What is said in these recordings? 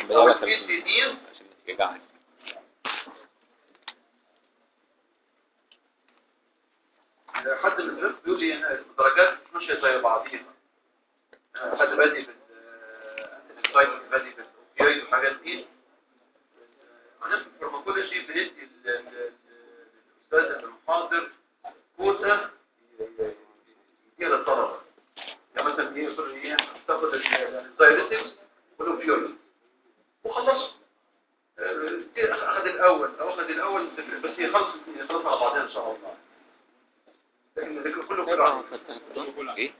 بدأ او بقى البيسيدين عشان نتجعل حد من الفرق بيقول لي أنا الدرجات مش ماشيه زي بعضيها آه، حد بادي بالانتيبايتك بادي بالاوبيويد والحاجات دي عندنا في الفارماكولوجي بندي ال- ال- الاستاذ المحاضر كوتا يديها للطلبه يعني مثلا ايه يقول ايه تاخد الزايريتكس والاوبيويد وخلصوا آه، اخذ الاول او اخذ الاول بس يخلص يخلص على بعضها ان شاء الله لكن الذكر كله كله عن ايه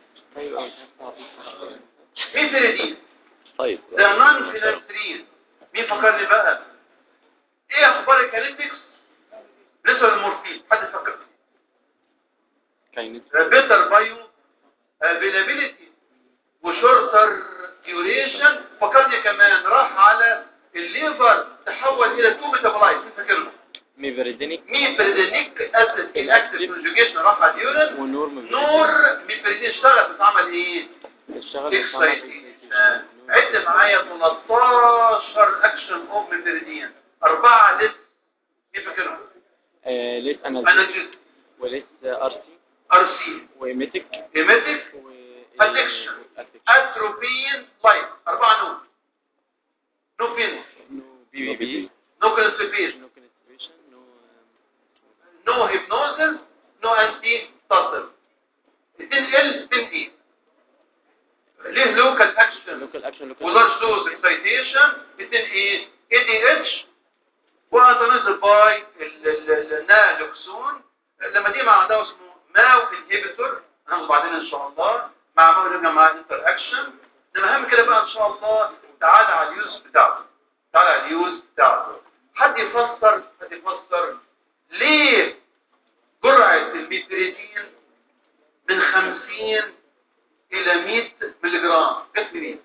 مين فريدين طيب ده نون فينانسرين مين فكرني بقى ايه اخبار الكاليتكس بالنسبه للمورفين حد فكر كاينت بيتر بايو افيلابيلتي وشورتر ديوريشن فكرني كمان راح على الليفر تحول الى تو ميتابولايت مين فاكرهم ميفريدينيك مين بريدينيك اسيد انكتيف كونجوجيشن راح على اليورين ونور نور ميفريدين اشتغل بس عمل ايه اشتغل اكسايتيشن عد معايا 13 اكشن اوف ميفريدين اربعه لس ايه فاكرهم ليس انا انالجيز وليس ار سي ار سي وميتك هيماتيك و Addiction. اتروبين لايت اربعه نو نو فين نو بي بي بي نو كونستيبيشن نو كونستريشن نو نو هيبنوزس نو انتي ستاتر 2 ال 2 اي ليه لوكال اكشن لوكال اكشن ولارج دوز اكسايتيشن 2 اي اي دي اتش وانتونيزل باي النالوكسون لما دي مع ده اسمه ماو انهبيتور هناخده بعدين ان شاء الله مع ماو نرجع مع انتر اكشن انما اهم كده بقى ان شاء الله تعالى على اليوز بتاعته تعالى على اليوز بتاعته حد يفسر حد يفسر ليه جرعة الميتريدين من 50 الى 100 ملي جرام جت منين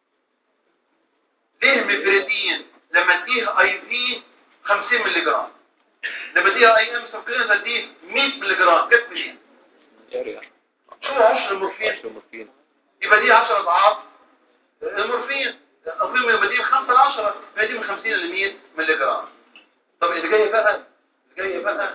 ليه الميبريدين لما اديه اي في 50 ملي جرام لما اديها اي ام سبكلينز اديه 100 ملي جرام جت منين شو عشر المورفين يبقى دي 10 اضعاف المورفين المورفين لما اديه 5 ل 10 يبقى دي من 50 ل 100 ملي جرام طب اللي جاي بقى اللي جاي بقى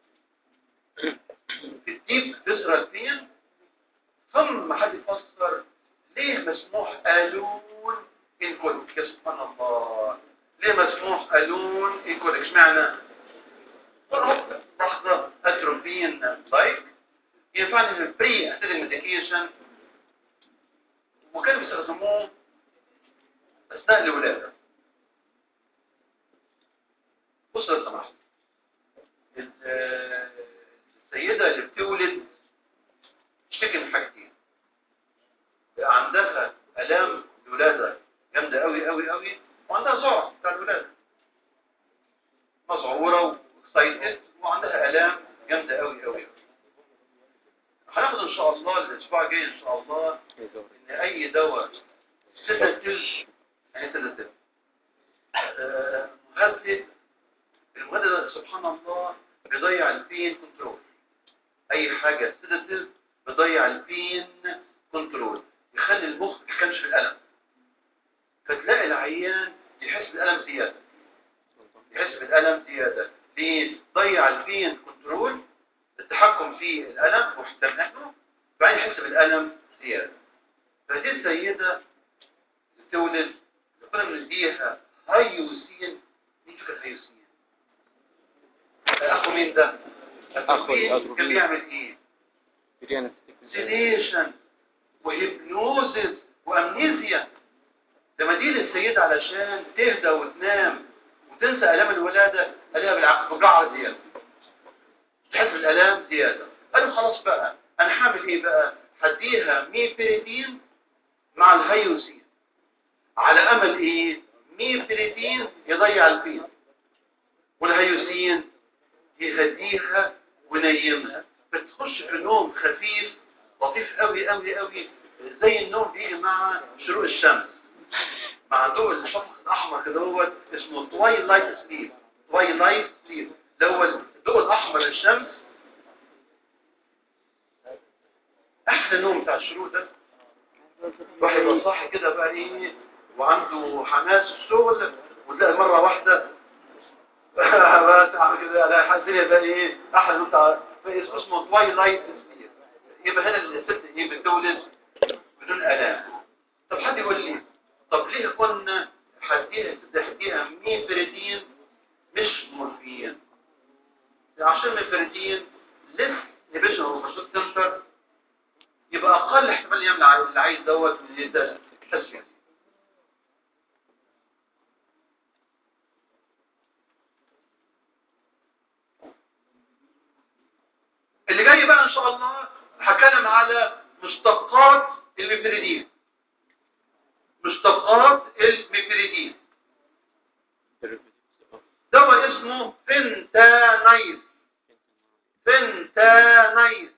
تديك فيسرال بين ثم حد يفسر ليه مسموح الون انكوليك يا سبحان الله ليه مسموح الون انكوليك اشمعنى لحظه اتروبين لايك ينفعني في البري اسيدك ميديكيشن وكانوا بيستخدموه اثناء الولاده بص لو سمحت ال- السيده اللي بتولد تشتكي من حاجتين عندها الام الولاده جامده قوي قوي قوي وعندها ذعر بتاع الولاده مذعوره واكسايتد وعندها الام جامده قوي قوي هناخد ان شاء الله الاسبوع الجاي ان شاء الله ان اي دواء سيداتيف يعني سيداتيف آه، مهدد المهدد ده سبحان الله بيضيع البين كنترول اي حاجه سيداتيف بيضيع البين كنترول يخلي المخ ما يحكمش في الالم فتلاقي العيان يحس بالالم زياده يحس بالالم زياده ليه ضيع البين كنترول التحكم في الالم واحتماله بعدين يحس بالالم زياده فدي السيده اللي تولد اللي كنا بنديها هيوسين مين فاكر هيوسين اخو مين ده أخو أتروبين الأتروبين. كان بيعمل ايه سيديشن وهيبنوزس وامنيزيا لما دي للسيدة علشان تهدى وتنام وتنسى الام الولادة قالها بالعكس وجعها زيادة تحس بالالام زيادة قالوا خلاص بقى انا هعمل ايه بقى هديها ميبريدين مع الهيوسين على امل ايه ميبريدين يضيع البيض والهيوسين يهديها وينيمها بتخش في نوم خفيف لطيف قوي قوي قوي زي النوم بيجي مع شروق الشمس مع ضوء الشفق الاحمر كده هو اسمه توايلايت سليب توايلايت سليب اللي هو الضوء الاحمر للشمس احلى نوم بتاع الشروق ده واحد يبقى صاحي كده بقى ايه وعنده حماس الشغل وتلاقي مرة واحدة بس عامل كده لا الدنيا بقى ايه احلى من انت اسمه تواي لايت يبقى هنا الست ايه بتولد بدون الام طب حد يقول لي طب ليه قلنا هديها الست هديها ميفردين مش مورفين عشان ميفردين لسه نبيشن وفشوت سنتر يبقى اقل احتمال يعمل العيل دوت من التسفين اللي جاي بقى ان شاء الله هتكلم على مشتقات الميفريدين مشتقات الميفريدين دواء اسمه فنتانايل فنتانايل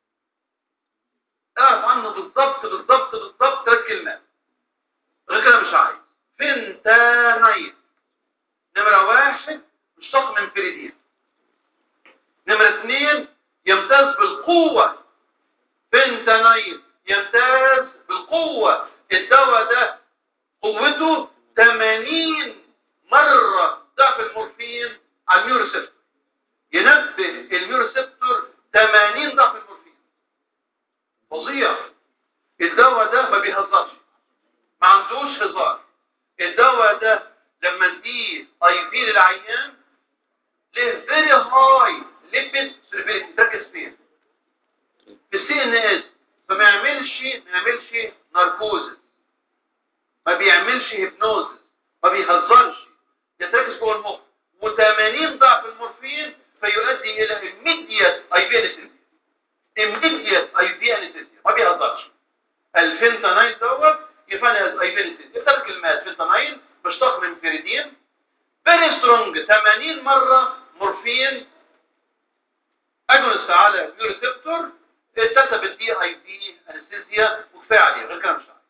اعرف عنه بالضبط بالضبط بالضبط ثلاث كلمات غير كده مش عايز فنتانايل نمرة واحد مشتق من فريدين نمرة اثنين يمتاز بالقوة فنتانايل يمتاز بالقوة الدواء ده قوته 80 مرة ضعف المورفين على الميوريسبتور ينبه الميوريسبتور 80 ضعف المورفين فظيع الدواء ده ما بيهزرش ما عندوش هزار الدواء ده لما نديه اي في للعيان له فيري هاي ليبيد سيرفيليتي تركز فين في السي ان اس فما يعملش ما يعملش ناركوزس ما بيعملش هيبنوزس ما بيهزرش يتركز جوه المخ و80 ضعف المورفين فيؤدي الى immediate اي في انستيزيا immediate اي في انستيزيا ما بيهزرش الفنتانايل دوت يفعل اي في انستيزيا ثلاث كلمات فنتانايل مشتق من فيريدين فيري سترونج 80 مره مورفين اجونست على الريسبتور الثالثه بالدي اي في انستيزيا وكفايه عليه غير كده مش عارف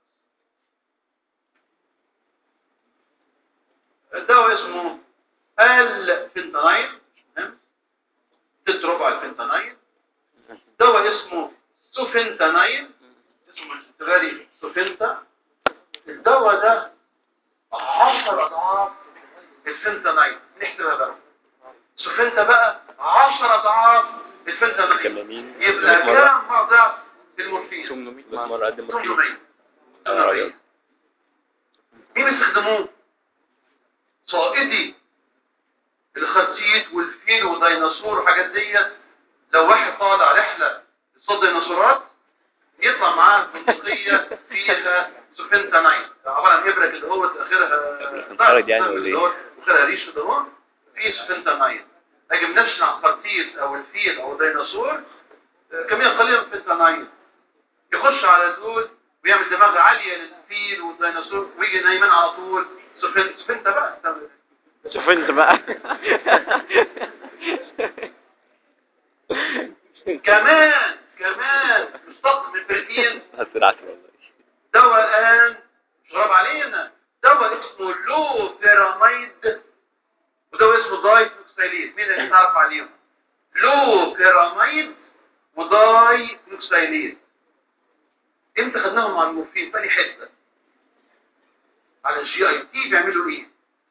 الدواء اسمه الفنتانايل تضرب على الفنتانايل دواء اسمه سوفنتانايل اسمه الغالي سوفنتا الدواء ده 10 اضعاف الفنتانايل نحسبها بقى سوفنتا بقى 10 اضعاف الفنتانايل 80 يبقى كام ضعف المورفين 800 مرة قد ما 800 800 مين بيستخدموه صائدي الخرتيت والفيل وديناصور وحاجات ديت لو واحد طالع رحله يصطاد ديناصورات يطلع معاه بندقيه فيها سفنتاناين عباره عن ابره اللي هو اخرها انقرض يعني ولا اللي هو اخرها ريش ده هو في سفنتاناين اجي منشن على الخرتيت او الفيل او الديناصور آه، كميه قليله من الفنتاناين يخش على دول ويعمل دماغ عاليه للفيل والديناصور ويجي نايمان على طول سفنت سفنت بقى شوف انت بقى كمان كمان مشتق من بريدين هسرعت والله دواء الآن شرب علينا دواء اسمه لو بيراميد ودواء اسمه داي فلوكسيليت مين اللي تعرف عليهم لو بيراميد وداي فلوكسيليت امتى خدناهم مع المورفين تاني حته على الجي اي تي بيعملوا ايه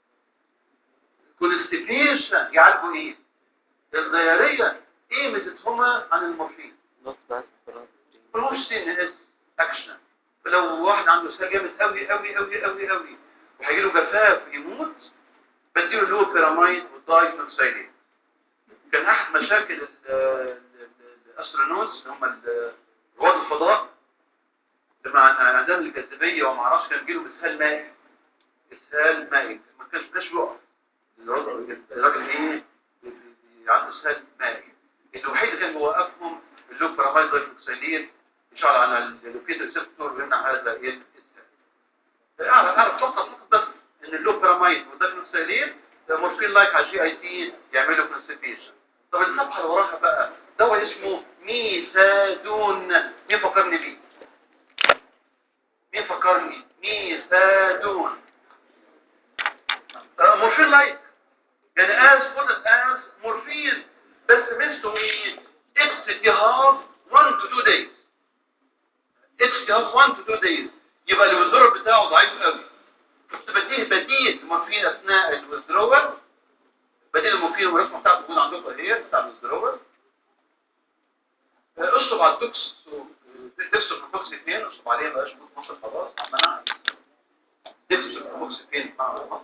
كونستيبيشن يعالجوا ايه الضياريه ايه ميزتهما عن المورفين نص بس ملوش سي ان اس اكشن فلو واحد عنده سهل جامد قوي قوي قوي قوي قوي وهيجي له جفاف يموت بديله اللي هو بيراميد والداي فلوكسيلين كان احد مشاكل ال- ال- ال- الاسترونوتس اللي هم ال- رواد الفضاء لما عن- عندهم الجاذبيه وما اعرفش كان بيجيله اسهال مائي اسهال مائي ما كانش ما كانش بيقف الراجل الراجل ايه بي- بي- عنده اسهال مائي الوحيد اللي كان بيوقفهم اللوب بيراميد دايفلوكسيلين يشعر على اللوكيت ريسبتور ويمنع هذا ايه الاسهال اعرف اعرف فقط فقط بس ان اللوب بيراميد والدايفلوكسيلين مورفين لايك على الجي اي تي يعملوا كونستيبيشن طب الصفحه اللي وراها بقى دواء اسمه ميثادون مين فكرني بيه مين فكرني ميثادون آه، مورفين لايك يعني از جود از مورفين بس ميزته ايه اتس التهاب 1 to 2 days اتس التهاب 1 to 2 days يبقى الوزدور بتاعه ضعيف قوي فيه بديل للمورفين اثناء الويزدرول بديل المورفين والرسمه بتاعته موجوده عندكم اهي بتاع الويزدرول اشطب على الدوكس تفصل من الدوكس اثنين اشطب عليه ما بقاش مصر خلاص منع تفصل من الدوكس اثنين مع مصر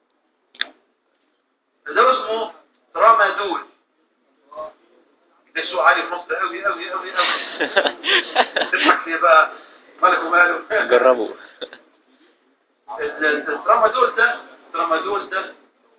ده اسمه ترامادول ده سوق عالي في مصر قوي قوي قوي قوي تضحك ليه بقى مالك وماله جربوا الترامادول ده الترامادول ده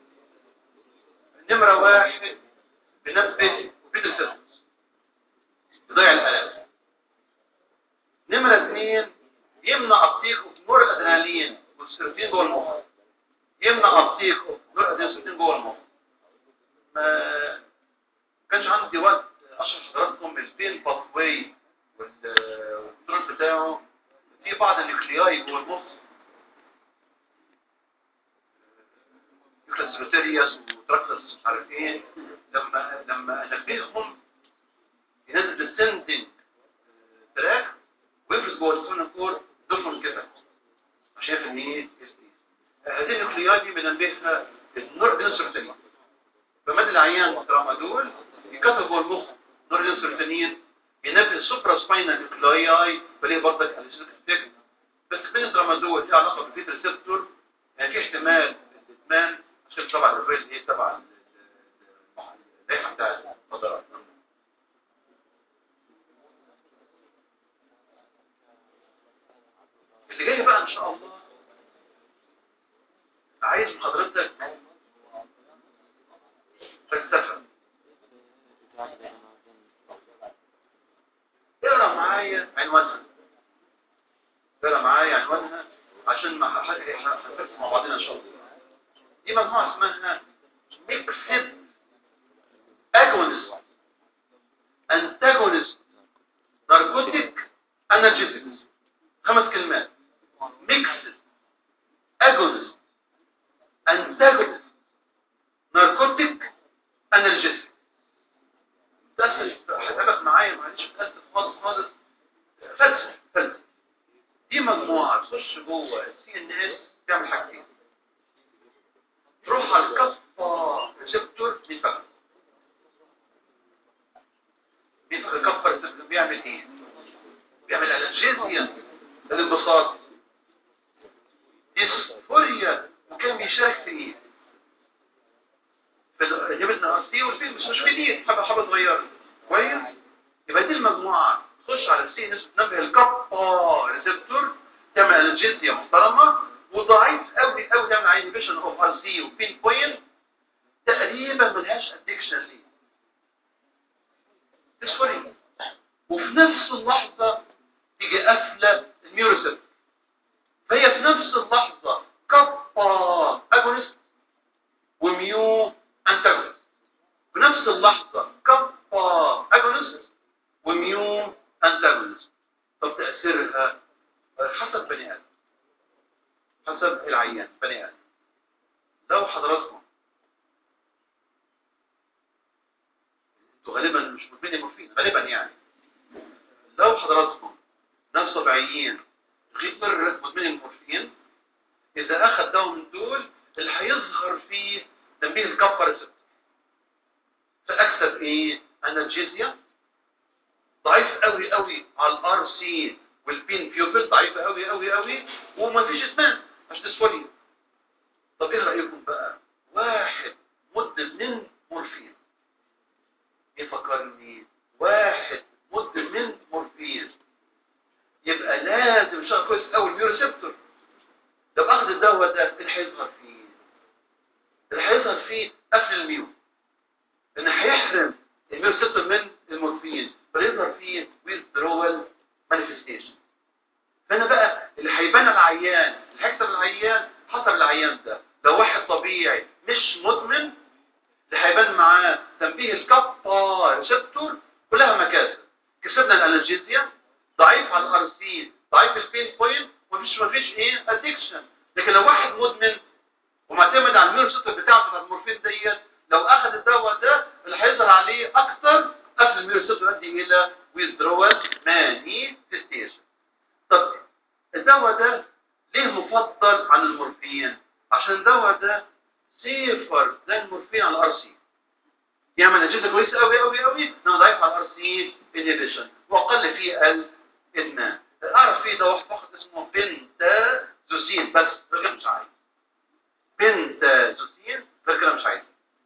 نمرة واحد بنبه بيتر سيرفس يضيع الألم نمرة اثنين يمنع الطيق نور الأدرينالين والسيروتين جوه المخ يمنع الطيق نور الأدرينالين جوه المخ ما كانش عندي وقت اشرح حضراتكم البين باثواي والكنترول بتاعه في بعض النيوكلياي جوه المخ نيوكليس بكتيرياس وتراكتس مش عارف ايه لما لما انبههم ينزل ديسندنج تراك ويفرز جوه السونال كور دفن كده عشان ان ايه هذه النيوكلياي دي بننبهها النور دينسرتين فمد العيان ترامادول يكسر جوه المخ نور دينسرتين ينبه السوبرا سباينال نيوكلياي فليه برضك الاسيتيك بس بين الترامادول ليه علاقه بالبيت ريسبتور يعني في احتمال الادمان عشان طبعا الريز هي تبع اللائحه بتاعت المخدرات اللي جاي بقى ان شاء الله عايز من حضرتك فلسفه اقرا معايا عنوانها اقرا معايا عنوانها عشان ما هنفكر مع بعضنا ان شاء الله دي مجموعه اسمها ميكسد اجونست انتاجونست ناركوتيك انرجيتكس خمس كلمات ميكسد اجونست انتاجونست ناركوتيك انرجيتك تأسف هتابك معايا معلش متأسف خالص خالص فلسفة فلسفة دي مجموعة تخش جوه السي ان اس تعمل حاجتين تروح على الكفة ريسبتور بيفكر بيفكر كفة ريسبتور بيعمل ايه؟ بيعمل انرجيزيا الانبساط ديسفوريا وكان بيشارك في ايه؟ جبتنا ار والفيلم مش مش كتير حبه حبه صغيره كويس يبقى دي المجموعه تخش على السي ان اس تنبه الكابا ريسبتور تعمل انرجيزيا محترمه وضعيف قوي قوي تعمل انهبيشن اوف ار سي وبين بوينت تقريبا ملهاش ادكشن ليه ديسفوريا وفي نفس اللحظه تيجي قافله الميوريسبتور فهي في نفس اللحظه كابا اجونست وميو انتاجونست في نفس اللحظة كابا اجونست وميو انتاجونست طب تأثيرها حسب بني آدم حسب العيان بني آدم لو حضراتكم انتوا غالبا مش مدمنين مورفين غالبا يعني لو حضراتكم ناس طبيعيين غير مدمنين مورفين اذا اخذ دواء من دول اللي هيظهر فيه تنبيه الكفر ريسبتور فاكسب ايه انرجيزيا ضعيف قوي قوي على الار سي والبين بيوبل ضعيف قوي قوي قوي وما فيش ادمان مش ديسفوليا طب ايه رايكم بقى واحد مدمن من مورفين يفكرني واحد مدمن من مورفين يبقى لازم شغل كويس قوي الميوريسبتور لو اخذ الدواء ده اللي هيظهر فيه اللي هيظهر فيه قفل الميو ان هيحرم الميوسيستم من المورفين فيظهر فيه withdrawal manifestation فانا بقى اللي هيبان العيان اللي هيكسب العيان حسب العيان ده لو واحد طبيعي مش مدمن اللي هيبان معاه تنبيه الكابا ريسبتور كلها مكاسب كسبنا الانرجيزيا ضعيف على الار سي ضعيف البين بوينت ومفيش مفيش ايه ادكشن لكن لو واحد مدمن ومعتمد على الميوروسيتر بتاعته بتاع المورفين ديت لو اخذ الدواء ده اللي هيظهر عليه اكتر قبل الميوروسيتر يؤدي الى withdrawal manifestation طب الدواء ده ليه مفضل عن المورفين عشان الدواء ده سيفر زي المورفين على الار سي يعمل نتيجه كويسه قوي قوي قوي انما ضعيف على الار سي انهبيشن واقل في الادمان اعرف في دواء فقط اسمه بنتازوسين بس ده غير مش عايز بنتازوسين غير كده مش عايز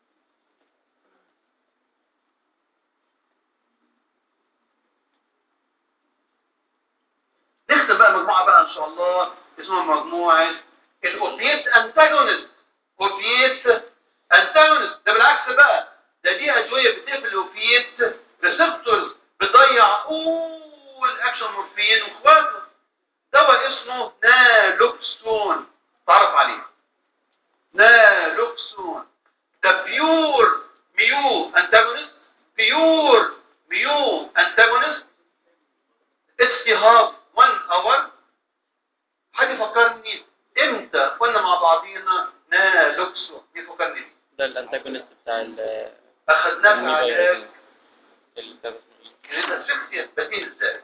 نختم بقى مجموعة بقى ان شاء الله اسمها مجموعة الاوبيت انتاجونست اوبيت انتاجونست ده بالعكس بقى ده دي ادوية بتقفل الاوبيت ريسبتورز بتضيع اول اكشن مورفين واخواته دواء اسمه نالوكسون تعرف عليه نالوكسون ده بيور ميو انتاجونست بيور ميو انتاجونست اجتهاد 1 اور حد يفكرني امتى قلنا مع بعضينا نالوكسو يفكرني بيه ده الانتاجونست بتاع ال اخذناه في علاج ال- ده اسمه ايه؟ الاسفكسيا بديه ازاي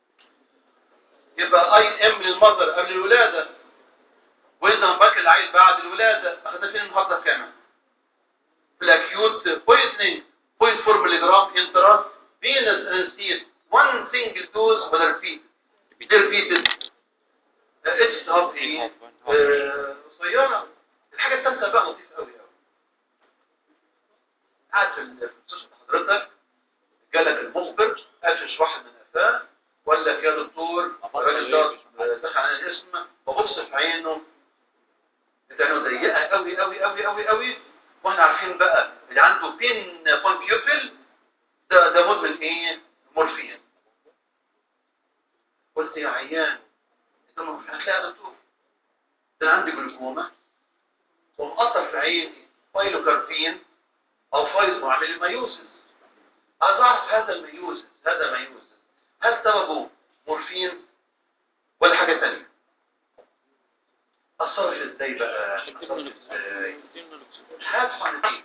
يبقى اي ام للمصدر قبل الولاده واذا باكل العيل بعد الولاده اخذنا فين النهارده كمان في الاكيوت بويزنينج 0.4 ملي جرام انترا فينس انستيت 1 سنجل دوز ولا ريبيت ريبيتد اتس هاف ايه آه، قصيره الحاجه الثالثه بقى لطيفه قوي قوي قاعد في المستشفى حضرتك جالك المخبر قفش واحد من قفاه وقال لك يا دكتور الراجل ده دخل على الاسم ببص في عينه عينه ضيقه قوي قوي قوي قوي قوي واحنا عارفين بقى اللي عنده بين بونكيوبل ده ده مدمن ايه مورفين قلت يا عيان انت ما هتلاقي يا دكتور ده أنا عندي جلوكوما ومقطع في عيني فايلوكاربين او فايل وعامل لي مايوسس عايز اعرف هذا الميوسس هذا ميوسس هل سببه مورفين ولا حاجه ثانيه اتصرف ازاي بقى أتصرف ازاي هات حنتين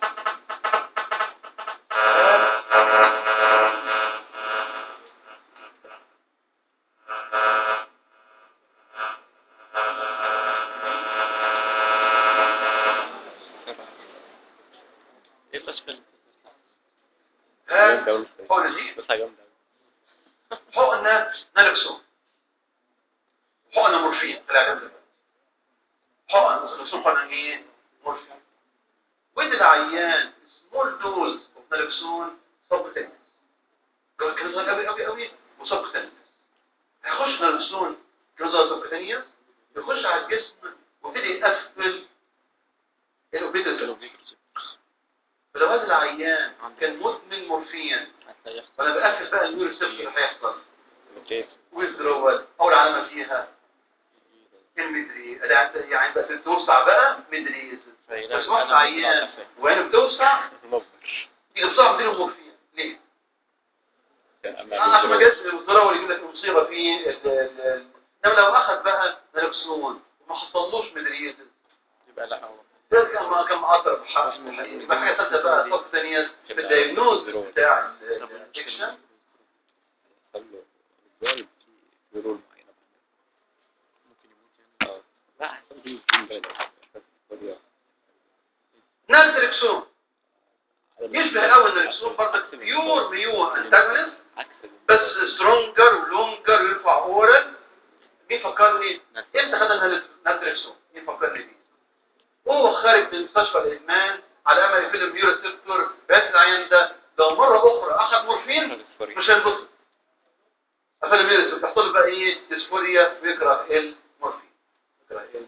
ايه التشكيل؟ هات جامدة أوي. حقنتين بس جامدة أوي. حقنه نالكسون حقنه مورفين في العلاج ده حقن نالكسون حقنه ايه مورفين وادي العيان سمول دوز اوف نالكسون سبتنس لو كان صغير قوي قوي قوي وسبتنس هيخش نالكسون جزء سبتنيس يخش على الجسم ويبتدي يقفل الاوبيتال فلو هذا العيان كان مدمن مورفين حتى يحصل فانا بقفل بقى النيور ريسبتور اللي هيحصل كيف ويزدرول اول علامه فيها المدري يعني بس توسع بقى مدري بس واحد عيان وهنا بتوسع مبهر تيجي بسرعه مدير مورفين ليه؟ عشان ما جاش الزراوه اللي يجيب لك مصيبه في ال- ال- ال- انما لو اخذ بقى نالكسون وما حصلوش مدريتس يبقى لا هو ده كان ما كان مقدر بحق يبقى حاجه ثالثه بقى صف ثانيه في الدايجنوز بتاع الانفكشن خلوا الجوال في رول معينة ممكن يموت يعني اه لا حسب دي في بالك نالتريكسون يشبه قوي النالكسون برضه بيور ميو انتاجونست عكس بس سترونجر ولونجر ويرفع اورال مين فكرني امتى خدنا نالتريكسون مين فكرني بيه وهو خارج من مستشفى الادمان على امل يفيد البيو ريسبتور بس العيان ده لو مره اخرى اخذ مورفين مش هينبسط قفل البيو ريسبتور تحصل له بقى ايه ديسفوريا ويكره المورفين يكره ال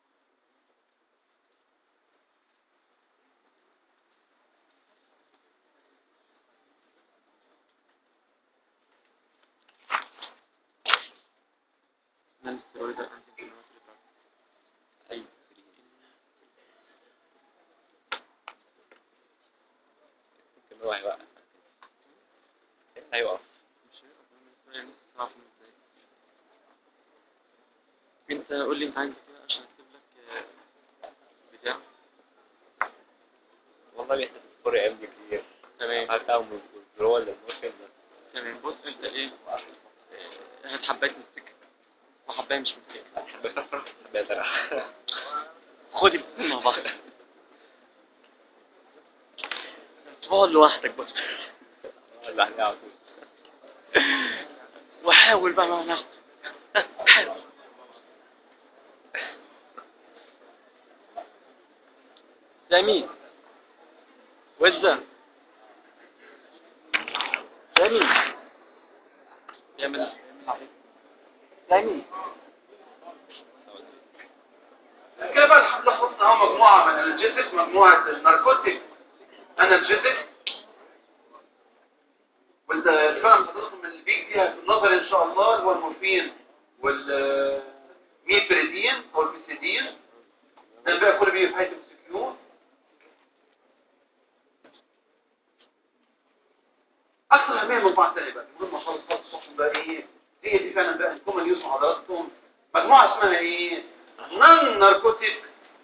أي ممكن هو هيوقف هيوقف مش هيقف، أنا بالنسبة لي لسه هعرف منه إزاي. انت قول لي انت عايز كده عشان اكتب لك آه، بتاع والله بيحتاج تذكر أيام دي كتير تمام حتى أو هو اللي ممكن بس تمام بص انت ايه آه، هات حبايه من السكه وحبايه مش من السكه بس أفرح بس خد مع بعض تقعد لوحدك بس ولا عليه على طول وحاول بقى معنا حاول جميل وزة جميل يعمل جميل كده بقى الحمد لله خلصنا اهو مجموعه من الانالجيزك مجموعه الناركوتيك انالجيزك والفهم حضراتكم من اللي بيجي فيها في النظر ان شاء الله اللي هو المورفين والميبريدين او البيسيدين ده الباقي كله بيجي في حيث السكيون اكثر اهميه من بعض تاني بقى مهمه خالص خالص خالص بقى ايه هي دي فعلا بقى الكومن يوز مع حضراتكم مجموعه اسمها ايه نون ناركوتيك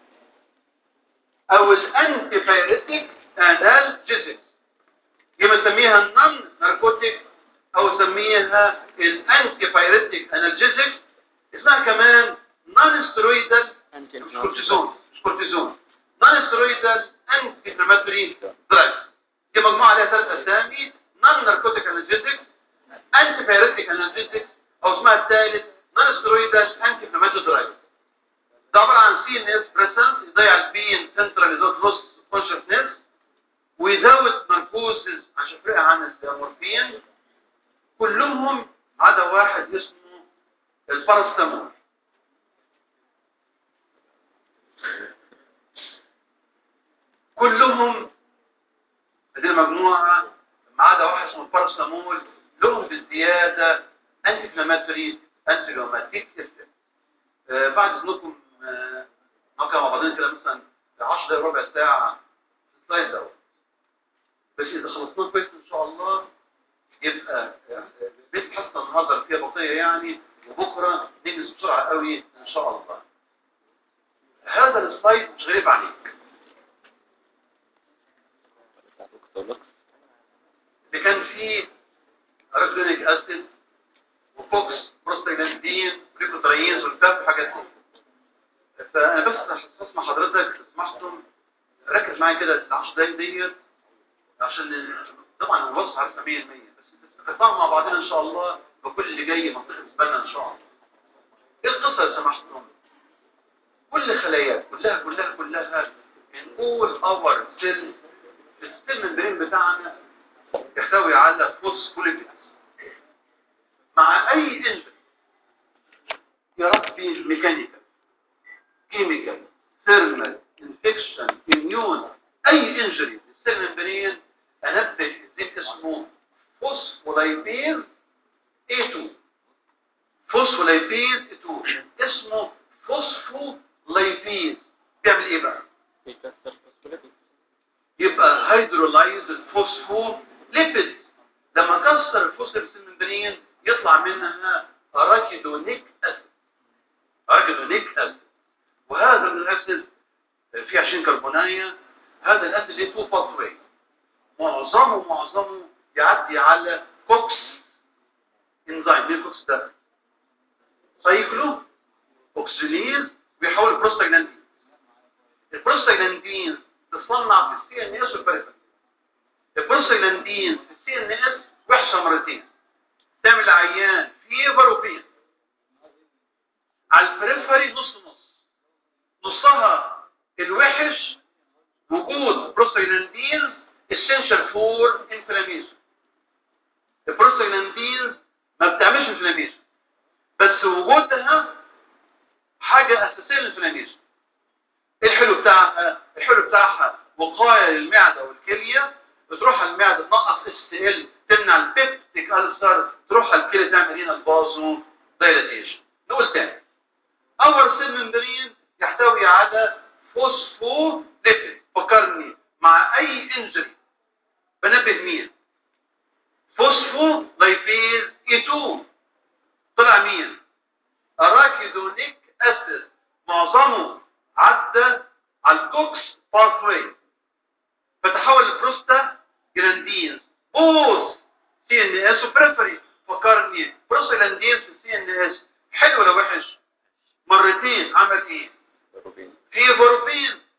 او الانتي بايريتيك انالجيزكس يبقى نسميها النون ناركوتيك او نسميها الانتي بايريتيك انالجيزكس اسمها كمان نون سترويدال انت مش كورتيزون مش كورتيزون نون سترويدال انتي انفلاماتوري دراجز دي مجموعه لها ثلاث اسامي نون ناركوتيك انالجيزكس انتي بايريتيك انالجيزكس او اسمها الثالث نون سترويدال انتي انفلاماتوري دراجز ده عباره عن سي ان اس بريسنس يضيع البين سنترال يزود لوس كونشسنس ويزود ناركوسز عشان يفرقها عن المورفين كلهم عدا واحد اسمه الباراسيتامول كلهم هذه المجموعة ما عدا واحد اسمه الباراسيتامول لهم بالزيادة انتي انفلاماتوري انتي روماتيك افكت آه بعد اذنكم آه نقرا مع بعضنا كده مثلا 10 دقايق ربع ساعة في السلايد دوت بس اذا خلصناه كويس ان شاء الله يبقى آه، بيت حصة النهارده فيها بطيئة يعني وبكرة ننجز بسرعة قوي ان شاء الله هذا السلايد مش غريب عليك بتاع دكتور لوكس اللي كان فيه اركلينيك اسيد وفوكس بروستاجلاندين بريكوتراينز والباب وحاجات دي فانا بس عشان اسمع حضرتك لو سمحتم ركز معايا كده في ال 10 دقايق ديت عشان طبعا الوصف عارفها 100% بس نتفاهم مع بعضنا ان شاء الله وكل اللي جاي منطقي بالنسبه لنا ان شاء الله ايه القصه لو سمحتم كل خلايا كلها كلها كلها من all our cells السيل ممبرين بتاعنا يحتوي على فوسفوليبيدز مع اي انزيم يا ربي ميكانيكال كيميكال ثيرمال انفكشن اميون اي انجري للسيل ممبرين انبه انزيم اسمه فوسفولايبيز A2 فوسفولايبيز A2 اسمه فوسفولايبيز بيعمل ايه بقى بيكسر فوسفوليبيد يبقى هيدرولايز الفوسفوليبيد لما كسر الفوسفوليبيد الممبرين يطلع منها اراكيدونيك اسيد اراكيدونيك اسيد وهذا الاسيد فيه 20 كربونايه هذا الاسيد ليه تو باثوي معظمه معظمه يعدي على كوكس انزيم مين كوكس ده سايكلو اوكسيليز بيحول بروستاجلاندين البروستاجلاندين تصنع في السي ان اس والبريفري البروستاجلاندين في السي ان اس وحشه مرتين تعمل عيان فيفر وبين على البريفري نص نص نصها الوحش وجود بروستاجلاندين essential فور inflammation البروستاجلاندين ما بتعملش inflammation بس وجودها حاجة أساسية للانفلاميشن الحلو بتاعها الحلو بتاعها وقاية للمعدة والكلية بتروح على المعدة تنقص اس ال تمنع البيبتيك ألسر تروح على الكلية تعمل هنا البازو دايلاتيشن نقول تاني أول سيل ممبرين يحتوي على فوسفوليبيد فكرني مع أي انجري بنبه مين فوسفولايبيز اي 2 طلع مين اراكيدونيك اسيد معظمه عدى على الكوكس باثوي فتحول البروستا جلاندينز بوز سي ان اس وبريفري فكرني بروستاجلاندينز في سي ان اس حلو ولا وحش مرتين عمل ايه روبين في فوربين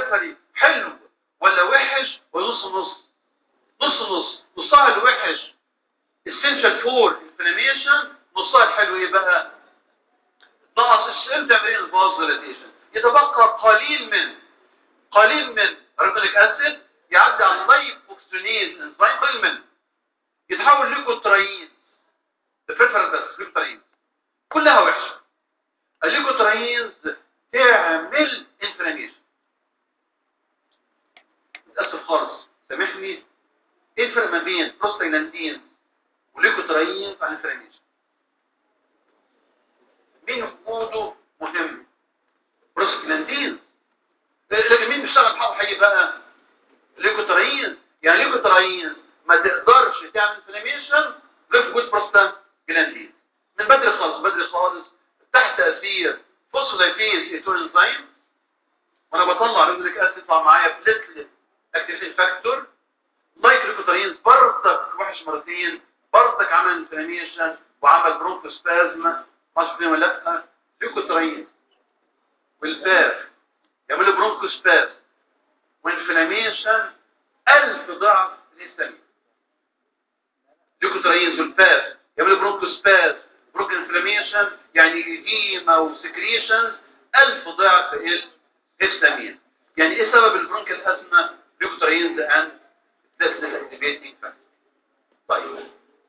بريفري حلو ولا وحش ونص نص نص نص نصها الوحش essential for inflammation نصها الحلو ايه بقى ناقص السم تمرين الفازوليتيشن يتبقى قليل من قليل من ريبونيك اسيد يعدي على اللايبوكسينيز انزيم قليل من يتحول ليكوترايين الفلفل بس ليكوترايين كلها وحشه الليكوتراينز تعمل انفلاميشن للاسف خالص سامحني ايه الفرق ما بين بروستاجلاندين وليكوترايين عن الانفلاميشن مين وجوده مهم بروستاجلاندين لكن مين بيشتغل بحق حي بقى ليكوترايين يعني ليكوترايين ما تقدرش تعمل انفلاميشن غير في وجود بروستاجلاندين من بدري خالص بدري خالص تحت تاثير فوسفولايبيز ايتون انزيم وانا بطلع ريبوليك اسيد يطلع معايا بليتلت اكتيفيشن فاكتور لايك ليكوترينز برضك وحش مرتين برضك عمل انفلاميشن وعمل برونكوسبازم مش فين ولا لا ليكوترينز والباف يعملوا برونكوسبازم وانفلاميشن ألف ضعف الهستامين ليكوترينز والباف يعملوا برونكوسبازم برونك انفلاميشن يعني ايديما وسكريشنز ألف ضعف الهستامين يعني ايه سبب البرونكال ازمه ليكوترينز اند بلاتلت اكتيفيتنج فاكتور طيب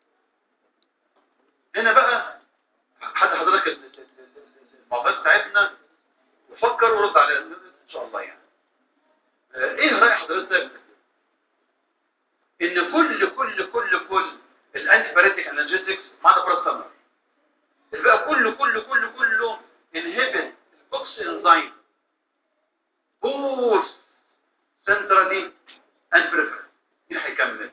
هنا بقى حد حضرتك المعطيات بتاعتنا وفكر ورد عليها ان شاء الله يعني آه، ايه راي حضرتك ان كل كل كل كل الانتي باريتيك انالجيزكس ما عدا براستامول الباقي كله كله كله كله انهبت الكوكس انزيم بوث سنترالي اند بريفرال مين هيكمل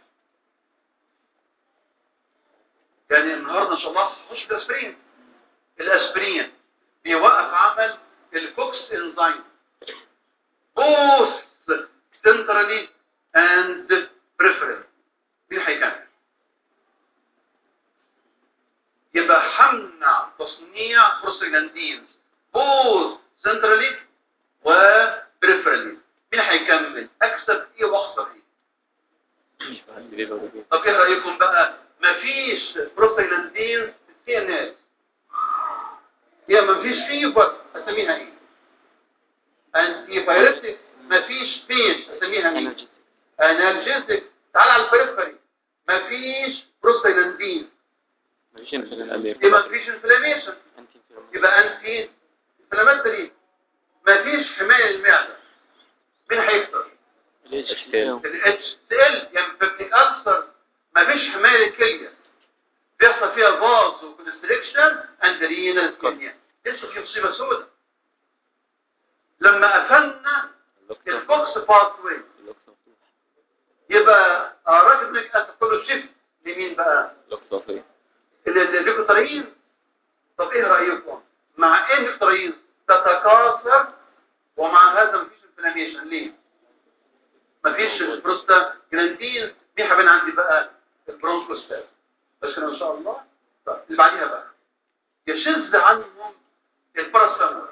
يعني النهارده ان شاء الله هخش في الاسبرين الاسبرين بيوقف عمل الكوكس انزيم بوث سنترالي اند بريفرال مين هيكمل يبقى همنع تصنيع بروستاجلاندين بوث سنترالي وبريفرالي مين هيكمل اكسب ايه واخسر ايه طب ايه رايكم بقى مفيش بروستاجلاندين في السي ان اس يا مفيش فيبر اسميها ايه انتي بايريتك مفيش بين اسميها مين انالجيزك تعال على البريفري مفيش بروستاجلاندين مفيش انفلاميشن يبقى مفيش انفلاميشن انتي يبقى انتي انفلاماتري مفيش حمايه للمعده مين هيكتر الاشكال الاتش ال يعني بيبتيك ألسر مفيش حماية للكلية بيحصل فيها باز وكونستريكشن اند رينال سكينيا لسه في مصيبة سوداء لما قفلنا البوكس باثوي يبقى راكب منك هتقول له شيفت لمين بقى الليكوترين طب ايه رأيكم مع ايه الليكوترين تتكاثر ومع هذا مفيش انفلاميشن ليه مفيش بروستا جلاندين مين حابين عندي بقى البرونكوستاز بس كده ان شاء الله طيب اللي بعديها بقى يشذ عنهم الباراسامول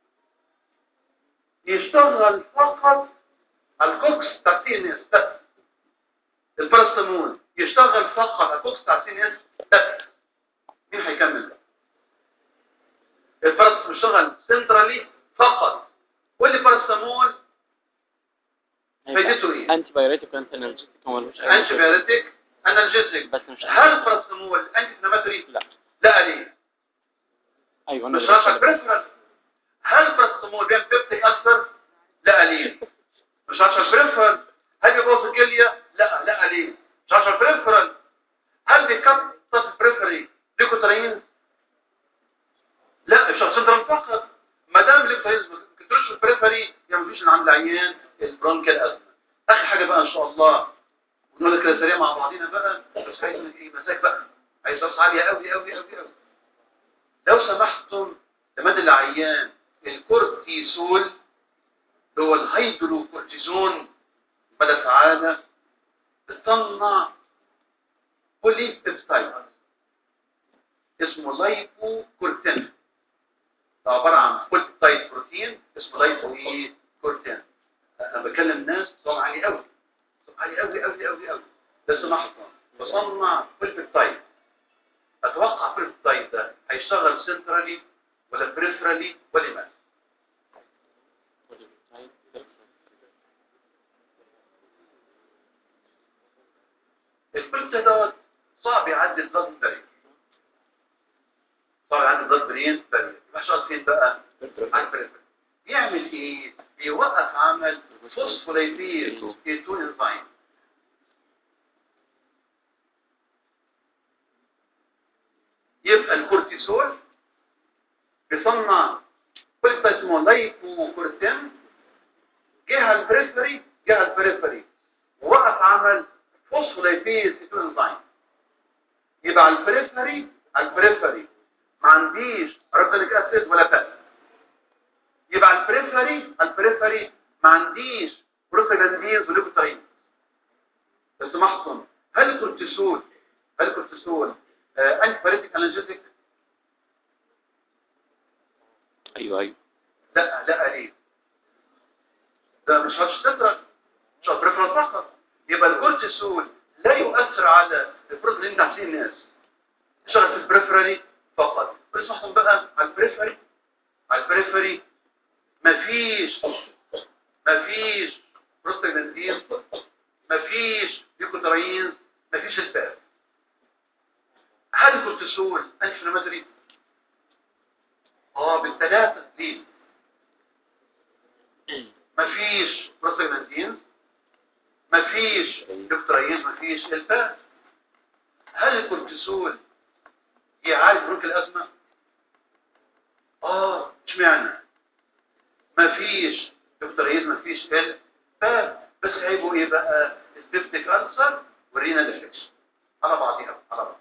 يشتغل فقط على الكوكس بتاع سي ان اس بس الباراسامول يشتغل فقط على الكوكس بتاع سي ان اس بس مين هيكمل بقى الباراسامول يشتغل سنترالي فقط واللي باراسامول فايدته ايه انتي بايوريتك وانت انرجيتك هو ملوش أي انتي بيوريتك انالجيزك بس مش هل باراسيتامول انتي انفلاماتوري لا لا ليه ايوه انا مش اللي عشان بتكلم. بريفرال هل باراسيتامول بيعمل بيبتيك اكثر لا ليه مش عشان بريفرال هل بيبوظ الكليه لا لا ليه مش عشان بريفرال هل بيكتر البريفري ليكوترين لا مش عشان سنترال فقط ما دام الليكوترين ما كترش البريفري يعني مفيش اللي عند العيان البرونكال ازمه اخر حاجه بقى ان شاء الله ونقول لك كده سريع مع بعضينا بقى بس عايز منك ايه مزاج بقى عايز راس عاليه قوي قوي قوي قوي لو سمحتم تمد العيان الكورتيسول اللي هو الهيدروكورتيزون مدى فعالة بتصنع بولي بيبتايد اسمه لايبو كورتين ده عبارة عن بوليبتايد بروتين اسمه لايبو ايه كورتين بكلم ناس صوم عالي قوي صوم عالي قوي قوي قوي قوي بس لحظه بصنع بوليبيبتايد اتوقع البوليبيبتايد ده هيشتغل سنترالي ولا بريفرالي ولا ماذا البوليبيبتايد دوت صعب يعدي البلاد برين صعب يعدي البلاد برين برين يبقى شغال فين بقى على البريفرالي يعمل ايه بيوقف عمل فوسفوليبيد كيتون انزيم يبقى الكورتيسول بيصنع قلت اسمه لايبوكورتين جه البريفري جه البريفري ووقف عمل فوسفوليبيد كيتون انزيم يبقى على البريفري على البريفري ما عنديش ارجليك اسيد ولا فات يبقى على البريفري على البريفري ما عنديش بروستاجلاندينز وليكوترين بس محصن هل الكورتيسول هل الكورتيسول آه انتي باريتيك انالجيزيك ايوه ايوه لا لا ليه ده مش هتشتغل مش هتبريفرال فقط يبقى الكورتيسول لا يؤثر على البروتين اللي عارفين الناس يشتغل في البريفرالي فقط بس محصن بقى على البريفري على البريفري مفيش مفيش بروستاجلاندين مفيش ليكوتراينز مفيش الباب هل الكورتيسول انفلاماتوري اه بالثلاثه دي مفيش بروستاجلاندين مفيش ليكوتراينز مفيش الباب هل الكورتيسول يعالج برونك الازمه اه اشمعنى مفيش دكتوريز مفيش ال فاب بس عيبه ايه بقى البيبتيك ألسر والرينال افكشن على بعضها على بعض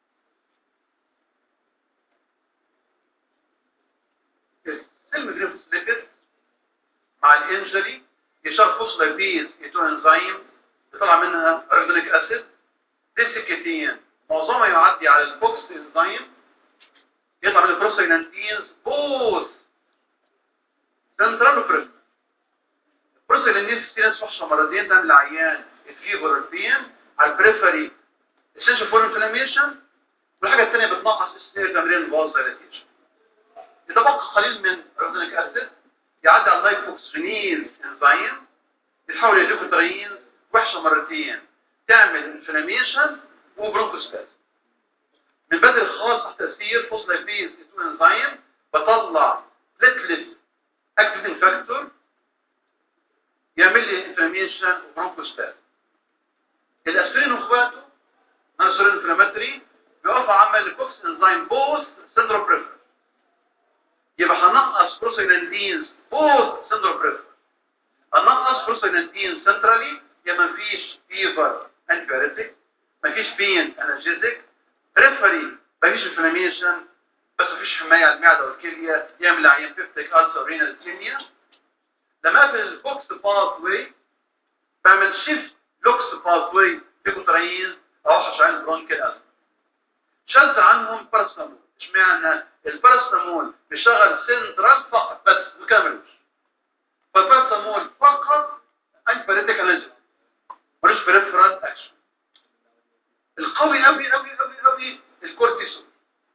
السلم جريفوسليبيد مع الانجري يشار فوسفوليبيز كيتون انزيم يطلع منها ريدونيك اسيد ديسكتين معظمها يعدي على البوكس انزيم يطلع من البروستاجلاندينز بوث سنترال وبريفرال البروستاجلاندينز في ناس وحشه مرضين تعمل العيان الفيبر البين على البريفري اسينشال فور انفلاميشن والحاجه الثانيه بتنقص السير تمرين الباز دايلاتيشن يتبقى قليل من ريدونيك اسيد يعدي على اللايفوكسفينيز انزيم يتحول الى ليكوترينز وحشه مرتين تعمل انفلاميشن وبرونكوسباز من بدري خالص تحت تاثير فوسفوليبيز كيتون انزيم بطلع بليتلت اكتيفيتنج فاكتور يعمل لي انفلاميشن وبرونكوسباز الاسبرين واخواته نانسولين انفلاماتوري بيقف عمل الكوكس انزيم بوث سندروم بريفر يبقى هنقص بروستاجلاندينز بوث سندروم بريفر هنقص بروستاجلاندينز سنترالي يا ما فيش فيفر انتيبيوتيك ما فيش بين انرجيزيك بريفري ما فيش انفلاميشن بس ما فيش حمايه على المعده والكليه يعمل عيان بيبتيك ألسر رينال كيميا لما اقفل البوكس باث واي بعمل شيفت لوكس باث واي بيكوتراينز اوحش عين برونكيال أزمة شلت عنهم باراسيتامول اشمعنى الباراسيتامول بيشتغل سنترال فقط بس ما كملوش فالباراسيتامول فقط انتي باريتيك انرجي ملوش بريفرال اكشن القوي قوي قوي قوي قوي الكورتيسول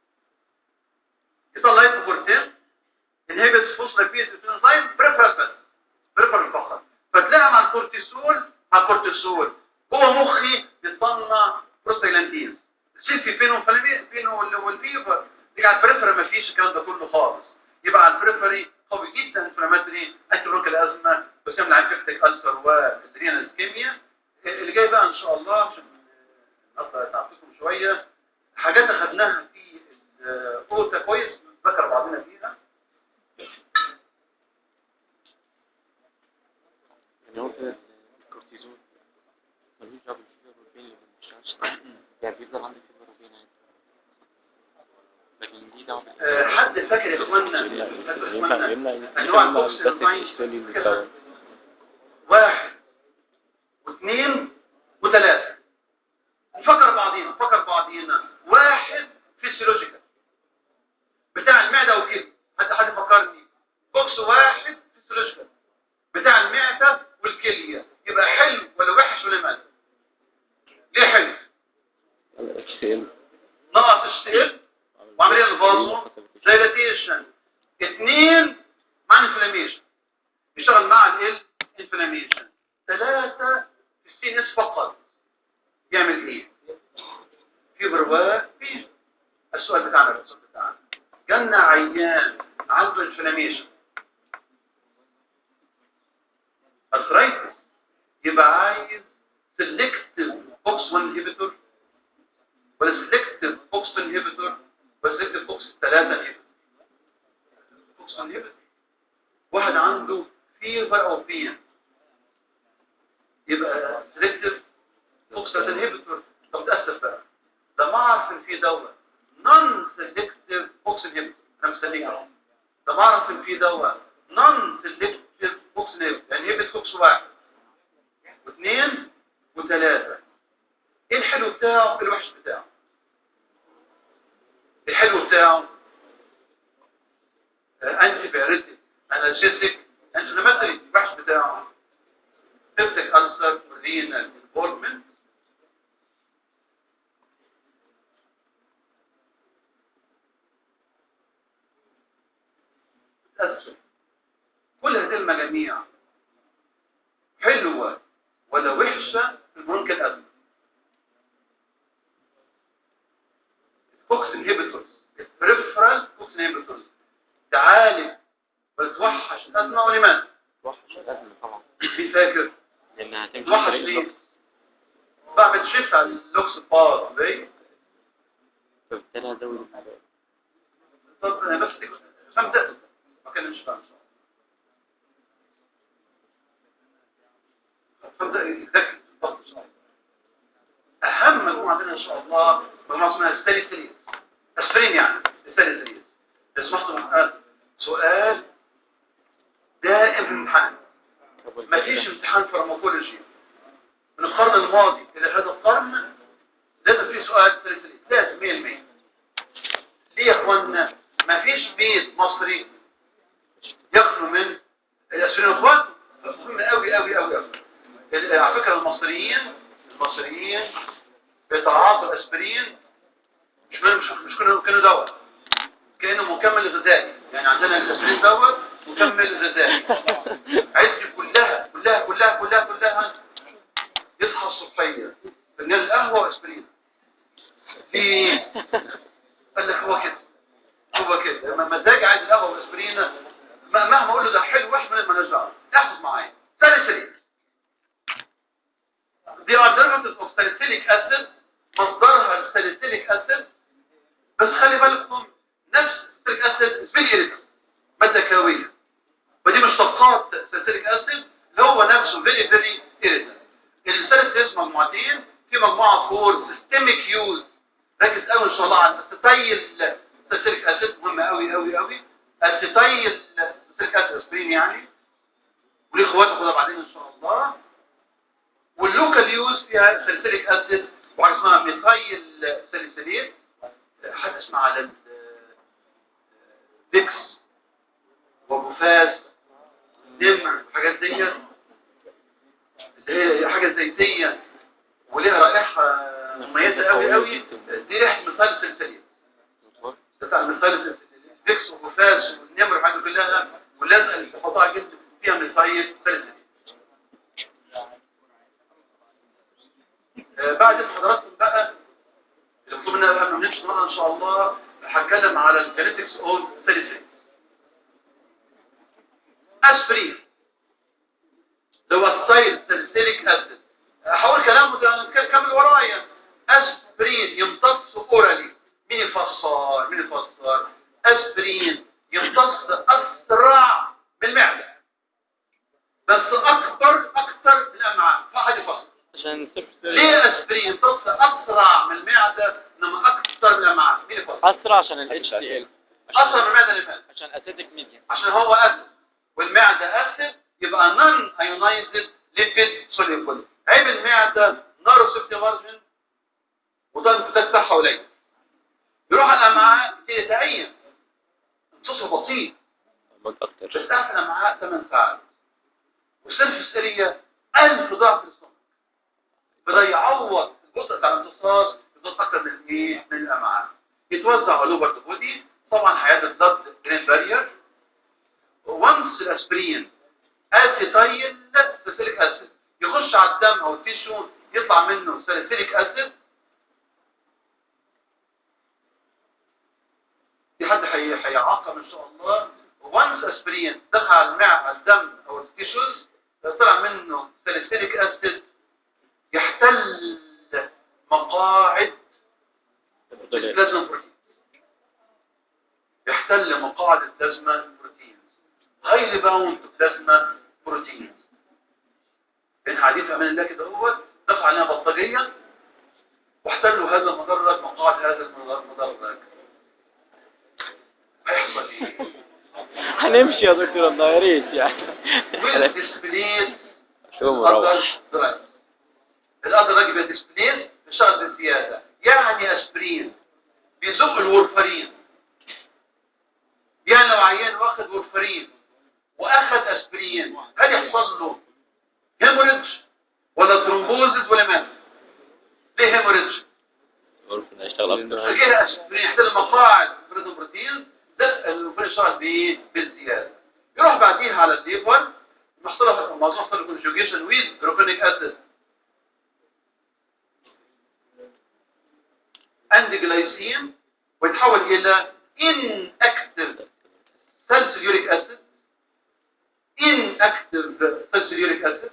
يطلع لايبوكورتين انهبت فوسفوليبيد انزيم بريفرال بس بريفرال فقط فتلاقي مع الكورتيسول مع الكورتيسول جوه مخي بيصنع بروستاجلاندينز تشيل في فينو فينو والفيفر يبقى على البريفري ما فيش الكلام ده كله خالص يبقى على البريفري قوي جدا انفلاماتوري انتي بروك الازمه بس يعمل انفكتيك ألسر والرينال اسكيميا اللي جاي بقى ان شاء الله عشان نقطع تعطيكم شويه حاجات اخذناها في الاوتا كويس ذكر بعضنا فيها يعني هو كده الكورتيزون ملوش دعوه بالفيبر والبين اللي بنشتغلش يعني بيفضل عندك فيبر وبين عادي لكن دي دعوه بال آه، حد فاكر يا اخوانا فاكر يا يمنع اخوانا يمنع انواع يمنع البوكس الباسيف انزيم ستولي كده. المستوى واحد واثنين وثلاثة نفكر بعضينا نفكر بعضينا واحد فيسيولوجيكال بتاع المعدة وكده حد حد فكرني بوكس واحد فيسيولوجيكال بتاع المعدة والكلى الكليه يبقى حلو ولا وحش ولا مال ليه حلو اتش تي ال نقص اشتغل وعمليه الفازو دايلاتيشن اثنين مع انفلاميشن يشتغل مع ال انفلاميشن ثلاثة في السي اس فقط يعمل ايه فيبر وفي السؤال بتاعنا السؤال بتاعنا جالنا عيان عنده انفلاميشن ارثرايتس يبقى عايز سيلكتيف بوكس 1 انهبيتور ولا سيلكتيف بوكس انهبيتور ولا سيلكتيف بوكس 3 انهبيتور بوكس انهبيتور واحد عنده فيفر او بين يبقى سيلكتيف بوكس انهبيتور طب تاسف بقى ده ما اعرف ان في دواء نون سيلكتيف بوكس انهبيتور انا مستنيك اهو ده ما اعرف ان في دواء نون سيلكتيف بوكس انهبيتور يعني هي بوكس واحد واثنين وثلاثه ايه الحلو بتاعه وايه الوحش بتاعه الحلو بتاعه انتي بيريتيك انالجيسيك انفلاماتوري الوحش بتاعه سيبتك ألسر رينال انفولمنت تأثر كل هذه المجاميع حلوة ولا وحشة في البرونك الأزمة فوكس انهبيتورز البريفرال فوكس انهبيتورز تعالج وتوحش الأزمة ولماذا؟ وحش الأزمة طبعا في فاكر لأنها هتمشي توحش طريق ليه؟ اللوكس بعمل شيفت على اللوكس بار ليه؟ فبالتالي هزود الأعداد طب انا بس دي فهمت ما كانش فاهم فهمت ذكي طب اهم مجموعه عندنا ان شاء الله مجموعه اسمها ستاليسيليز اسبرين يعني ستاليسيليز لو سمحتوا معايا سؤال دائم في الامتحان ما فيش امتحان فارماكولوجي من القرن الماضي الى هذا القرن لازم في سؤال ستاليسيليز لازم 100% ليه يا اخوانا ما فيش بيت مصري يخلو من الاسرين اخوات مهم قوي قوي قوي قوي ال- على فكره المصريين المصريين بيتعاطوا الاسبرين مش مش مش كانوا كانوا دواء كانه مكمل غذائي يعني عندنا الاسبرين دواء مكمل غذائي عيلتي كلها كلها كلها كلها كلها يصحى الصبحيه فنجان القهوه واسبرين ليه قال لك هو كده هو كده لما مزاج عايز القهوه والاسبرين ما- مهما اقول له ده حلو وحش من ما نرجع احفظ معايا ساليسيليك دي alternative of salicylic acid مصدرها الساليسيليك acid بس خلي بالكم نفس الساليسيليك acid very irritant ماده كاويه ودي مشتقات ساليسيليك acid اللي هو نفسه very very irritant الساليسيليك مجموعتين في مجموعه فور systemic use ركز قوي ان شاء الله على الستايل ساليسيليك اسيد مهم قوي قوي قوي الستايل ساليسيليك اسيد اسبرين يعني وليه اخوات خدها بعدين ان شاء الله واللوكال يوز فيها ساليسيليك اسيد وحاجه اسمها ميثايل ساليسيليت حد اسمع على الديكس وبوفاس نمر وحاجات ديت اللي هي حاجه زيتيه وليها رائحه مميزه قوي قوي دي ريحه مثال سلسليه بتاع مثال الدكس وفاس والنمر والحاجات دي كلها واللزقه اللي بتحطها جلد فيها مثال سلسليه آه، بعد حضراتكم بقى اللي مطلوب منا قبل ما نمشي النهارده ان شاء الله هتكلم على الجينيتكس اوف ساليسيليك اسبرين اللي هو ستايل ساليسيليك اسيد هقول كلامه ده كمل ورايا اسبرين يمتص اورالي مين يفسر مين يفسر اسبرين يمتص اسرع من المعده بس اكبر اكتر من الامعاء فحد يفسر عشان ليه اسبرين يمتص اسرع من المعده انما اكتر من الامعاء مين يفسر أسرع عشان ال HCl اسرع من المعده لماذا عشان أسيتك ميديا عشان هو اسيد والمعده اسيد يبقى نون ايونايزد ليبيد سوليبل عيب المعده نارو مارجن وده الانفتاح بتاعها قليل يروح الامعاء تلتعين امتصاصه بطيء مد اكتر بس تحت الامعاء 8 ساعات والسيرفس اريا ألف ضعف السمك بده يعوض الجزء بتاع الامتصاص يدوس اكتر من الايه من الامعاء يتوزع على اوفر ذا بودي طبعا هيعمل بلاد برين بارير وانس الاسبرين اسيتايل ساليسيليك اسيد يخش على الدم او التيشو يطلع منه ساليسيليك اسيد في حد حي- هيعاقب ان شاء الله وانس اسبرين دخل على المعده على الدم او التيشوز طلع منه ساليسيليك اسيد يحتل مقاعد البلازما بروتين يحتل مقاعد البلازما بروتين هايلي باوند بلازما بروتين بين حديث امان الله كده هو دفع علينا بطاريه واحتلوا هذا المدرج مقاعد هذا المدرج هيحصل ايه؟ هنمشي يا دكتور الله يا ريت يعني will displace شو مروح other drugs. الأذر راجل بيبقى ديسبليس بشرط الزيادة يعني أسبرين بيزق الورفرين يعني لو عيان واخد ورفرين واخد أسبرين هل يحصل له هيموريدج ولا ترومبوزز ولا مات ليه هيموريدج غرفة هيشتغل اكتر فكده أسبرين يحتل مقاعد البروتين بروتين ده الورفرين شرط بإيه؟ بالزيادة يروح بعديها على الليفر محصلة موضوع محصلة كونجوجيشن ويز جلوكونيك أسيد اند جلايسين ويتحول الى inactive sulfuric acid inactive sulfuric acid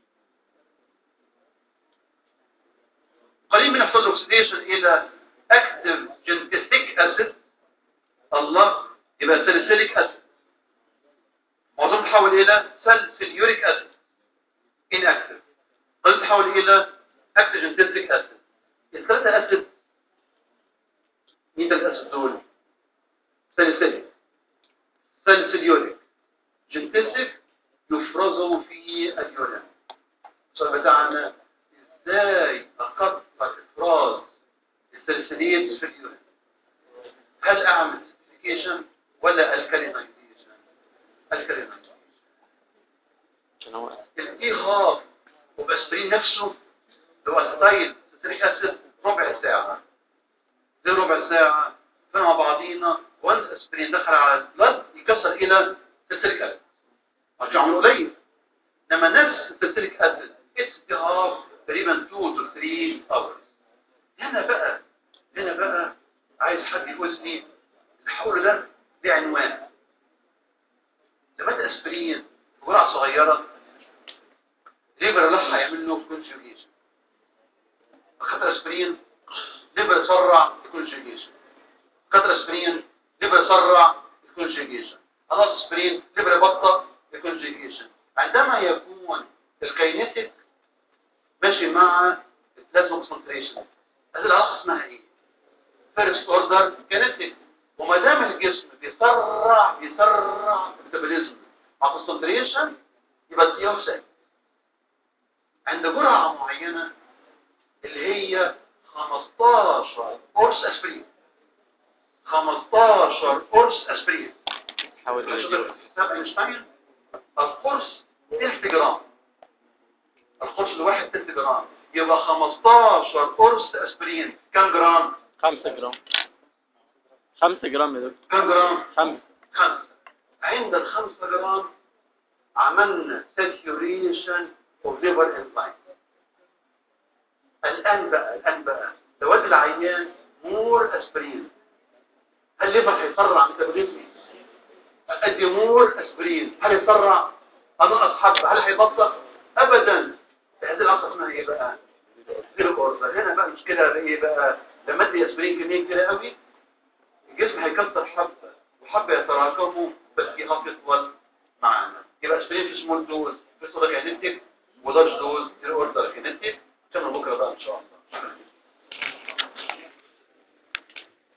قريب من يحصل له اوكسيديشن الى active جنتيك acid الله يبقى ساليسيليك acid معظم تحول الى sulfuric acid inactive قريب تحول الى active جنتيك acid الثلاثة acid مين ده الاسيد دول ساليسيليك ساليسيليوريك جنتسك يفرزوا في اليورين السؤال بتاعنا ازاي اقطع افراز الساليسيليت في اليورين هل اعمل سيتيفيكيشن ولا الكالينايزيشن الكالينايزيشن عشان هو الايهاب وباسبرين نفسه اللي هو ستايل سيتريك اسيد ربع ساعه زي ربع ساعة كانوا مع بعضينا وانس اسبرين دخل على البلد يكسر الى سلسلك اسيد عشان عمره قليل لما نفس السلسلك اسيد اتس هاف تقريبا 2 to 3 hours هنا بقى هنا بقى عايز حد يقول لي الحول ده ليه عنوان لما انت اسبرين جرعه صغيره ليبر راح هيعمل له كونجوجيشن خدت اسبرين ليبر يسرع الكونجيجيشن كتر اسبرين ليبر يسرع الكونجيجيشن خلاص اسبرين ليبر يبطئ الكونجيجيشن عندما يكون الكاينيتيك ماشي مع البلازما كونسنتريشن هذه العلاقه اسمها ايه فيرست اوردر كاينيتيك وما دام الجسم بيسرع بيسرع الميتابوليزم مع كونسنتريشن يبقى الصيام سهل عند جرعه معينه اللي هي 15 قرص اسبرين 15 قرص اسبرين حاول يجيب حساب اينشتاين القرص تلت جرام القرص الواحد تلت جرام يبقى 15 قرص اسبرين كم جرام 5 جرام 5 جرام يا دكتور كم جرام 5 خمسة عند الخمسة جرام عملنا saturation of liver enzyme الآن بقى الآن بقى لو ادي العيان مور اسبرين هل الليفر هيسرع ميتابوليزمي ادي مور اسبرين هل يسرع انقص حبه هل هيبطأ ابدا هذه العصا اسمها ايه بقى زيرو اوردر هنا بقى المشكله ايه بقى لما ادي اسبرين كميه كبيره قوي الجسم هيكسر حبه وحبه يتراكموا بس يخاف يطول معانا يبقى اسبرين في سمول دوز في صوره كينيتيك ولارج دوز زيرو اوردر كينيتيك كان بكره بقى ان شاء الله